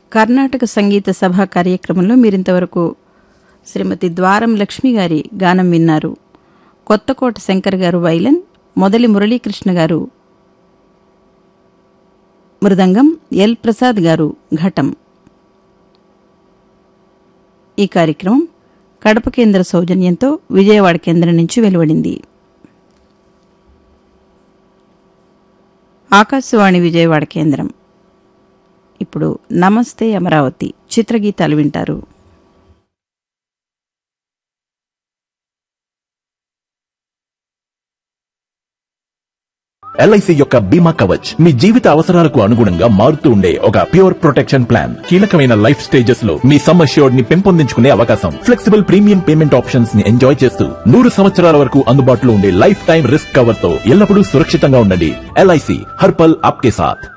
కర్ణాటక సంగీత సభ కార్యక్రమంలో మీరింతవరకు శ్రీమతి ద్వారం లక్ష్మి గారి గానం విన్నారు కొత్తకోట శంకర్ గారు వైలన్ మొదలి మురళీకృష్ణ గారు మృదంగం ఎల్ ప్రసాద్ గారు ఘటం ఈ కార్యక్రమం కడప కేంద్ర సౌజన్యంతో విజయవాడ కేంద్రం నుంచి వెలువడింది ఆకాశవాణి విజయవాడ కేంద్రం ఇప్పుడు నమస్తే అమరావతి చిత్రగీతాలు వింటారు ఎల్ఐసి యొక్క బీమా కవచ్ మీ జీవిత అవసరాలకు అనుగుణంగా మారుతూ ఉండే ఒక ప్యూర్ ప్రొటెక్షన్ ప్లాన్ కీలకమైన లైఫ్ స్టేజెస్ లో మీ సమ్ అష్యూర్డ్ ని పెంపొందించుకునే అవకాశం ఫ్లెక్సిబుల్ ప్రీమియం పేమెంట్ ఆప్షన్స్ ని ఎంజాయ్ చేస్తూ నూరు సంవత్సరాల వరకు అందుబాటులో ఉండే లైఫ్ టైం రిస్క్ కవర్ తో ఎల్లప్పుడూ సురక్షితంగా ఉండండి ఎల్ఐసి హర్పల్ ఆప్కే సాథ్